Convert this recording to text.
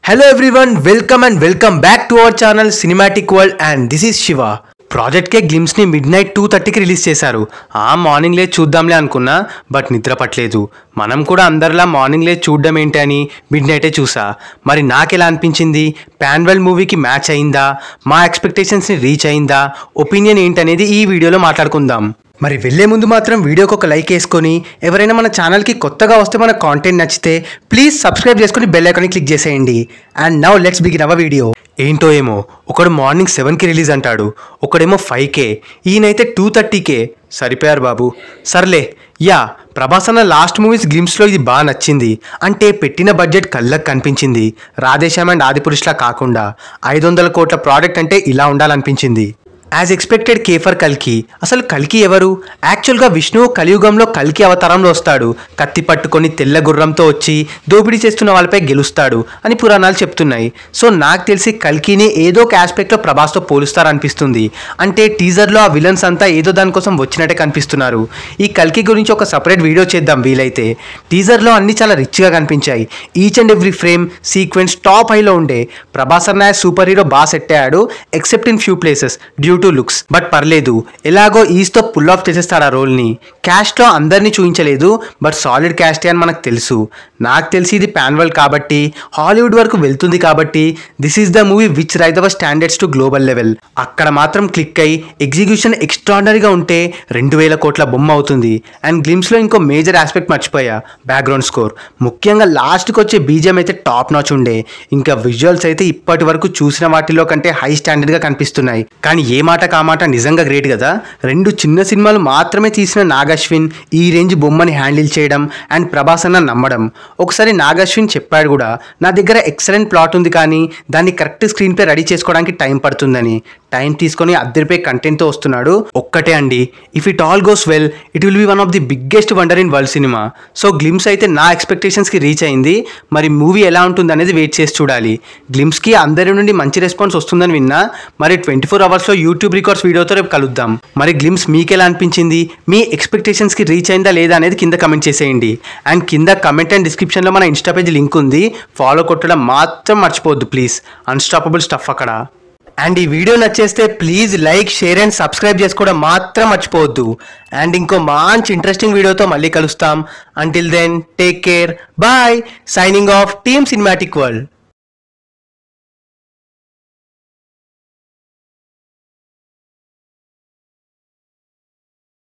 hello everyone welcome and welcome back to our channel cinematic world and this is Shiva project K glimpse ని midnight two థర్టీకి release చేశారు ఆ morning లే చూద్దాంలే అనుకున్నా but నిద్ర పట్టలేదు మనం కూడా అందరిలా మార్నింగ్ లే చూడడం ఏంటి అని మిడ్ నైటే చూసా మరి నాకెలా అనిపించింది ప్యాన్వెల్ మూవీకి మ్యాచ్ అయిందా మా ఎక్స్పెక్టేషన్స్ని రీచ్ అయిందా ఒపీనియన్ ఏంటనేది ఈ వీడియోలో మాట్లాడుకుందాం మరి వెళ్ళే ముందు మాత్రం వీడియోకి ఒక లైక్ వేసుకొని ఎవరైనా మన ఛానల్కి కొత్తగా వస్తే మన కాంటెంట్ నచ్చితే ప్లీజ్ సబ్స్క్రైబ్ చేసుకొని బెల్ ఐకాన్ని క్లిక్ చేసేయండి and now let's begin our video ఏంటో ఏమో ఒకడు మార్నింగ్ సెవెన్కి రిలీజ్ అంటాడు ఒకడేమో ఫైవ్కే ఈయనైతే టూ థర్టీకే సరిపోయారు బాబు సర్లే యా ప్రభాస్ అన్న లాస్ట్ మూవీస్ గ్లిమ్స్లో ఇది బాగా నచ్చింది అంటే పెట్టిన బడ్జెట్ కళ్ళకు కనిపించింది రాధేశ్యామ్ అండ్ ఆదిపురుష్లా కాకుండా ఐదు వందల కోట్ల ప్రోడక్ట్ అంటే ఇలా ఉండాలనిపించింది యాజ్ ఎక్స్పెక్టెడ్ కేఫర్ కల్కి అసలు కల్కి ఎవరు యాక్చువల్గా విష్ణువు కలియుగంలో కల్కి అవతారంలో వస్తాడు కత్తి పట్టుకొని తెల్ల గుర్రంతో వచ్చి దోపిడీ చేస్తున్న వాళ్ళపై గెలుస్తాడు అని పురాణాలు చెప్తున్నాయి సో నాకు తెలిసి కల్కిని ఏదో ఒక ఆస్పెక్ట్లో ప్రభాస్తో పోలుస్తారనిపిస్తుంది అంటే టీజర్లో ఆ విలన్స్ అంతా ఏదో దానికోసం వచ్చినట్టే కనిపిస్తున్నారు ఈ కల్కి గురించి ఒక సపరేట్ వీడియో చేద్దాం వీలైతే టీజర్లో అన్ని చాలా రిచ్గా కనిపించాయి each and every frame sequence top హైలో ఉండే ప్రభాస్ అన్న సూపర్ హీరో బాగా సెట్ అయ్యాడు except in few places due to looks but పర్లేదు ఎలాగో ఈస్తో పుల్ ఆఫ్ చేసేస్తాడు ఆ రోల్ని క్యాస్ట్లో అందరినీ చూపించలేదు బట్ సాలిడ్ క్యాస్టే అని మనకు తెలుసు నాకు తెలిసి ఇది ప్యాన్వల్ కాబట్టి హాలీవుడ్ వరకు వెళ్తుంది కాబట్టి this is the movie which rise our standards to global level అక్కడ మాత్రం క్లిక్ అయి ఎగ్జిక్యూషన్ ఎక్స్ట్రాడనరీగా ఉంటే రెండు వేల కోట్ల బొమ్మ అవుతుంది అండ్ గ్లిమ్స్లో ఇంకో మేజర్ ఆస్పెక్ట్ మర్చిపోయా బ్యాక్గ్రౌండ్ స్కోర్ ముఖ్యంగా లాస్ట్కి వచ్చే బీజిఎం అయితే టాప్ నాచ్ ఉండే ఇంకా విజువల్స్ అయితే ఇప్పటి వరకు చూసిన వాటిలో కంటే హై స్టాండర్డ్గా కనిపిస్తున్నాయి కానీ ఏ మాట కామాట నిజంగా గ్రేట్ కదా రెండు చిన్న సినిమాలు మాత్రమే తీసిన నాగశ్విన్ ఈ రేంజ్ బొమ్మని హ్యాండిల్ చేయడం అండ్ ప్రభాస్ అన్న నమ్మడం ఒకసారి నాగశ్విన్ చెప్పాడు కూడా నా దగ్గర ఎక్సలెంట్ ప్లాట్ ఉంది కానీ దాన్ని కరెక్ట్ స్క్రీన్ పే రెడీ చేసుకోవడానికి టైం పడుతుందని టైం తీసుకొని అద్దరిపై కంటెంట్తో వస్తున్నాడు ఒక్కటే అండి if it all goes well it will be one of the biggest wonder in world cinema so glimpse అయితే నా ఎక్స్పెక్టేషన్స్కి రీచ్ అయింది మరి మూవీ ఎలా ఉంటుంది అనేది వెయిట్ చేసి చూడాలి గ్లిమ్స్కి అందరి నుండి మంచి రెస్పాన్స్ వస్తుందని విన్నా మరి ట్వంటీ ఫోర్ అవర్స్లో యూట్యూబ్ రికార్డ్స్ వీడియోతో రేపు కలుద్దాం మరి గ్లిమ్స్ మీకు ఎలా అనిపించింది మీ ఎక్స్పెక్టేషన్స్కి రీచ్ అయిందా లేదా అనేది కింద కమెంట్ చేసేయండి అండ్ కింద కమెంట్ అండ్ డిస్క్రిప్షన్లో మన ఇన్స్టా పేజ్ లింక్ ఉంది ఫాలో కొట్టడం మాత్రం మర్చిపోవద్దు ప్లీజ్ అన్స్టాపబుల్ స్టఫ్ అక్కడ అండ్ ఈ వీడియో నచ్చేస్తే please like share and subscribe చేసుకోవడం మాత్రం మర్చిపోవద్దు అండ్ ఇంకో మంచి ఇంట్రెస్టింగ్ వీడియోతో మళ్ళీ కలుస్తాం until then take care bye signing off team cinematic world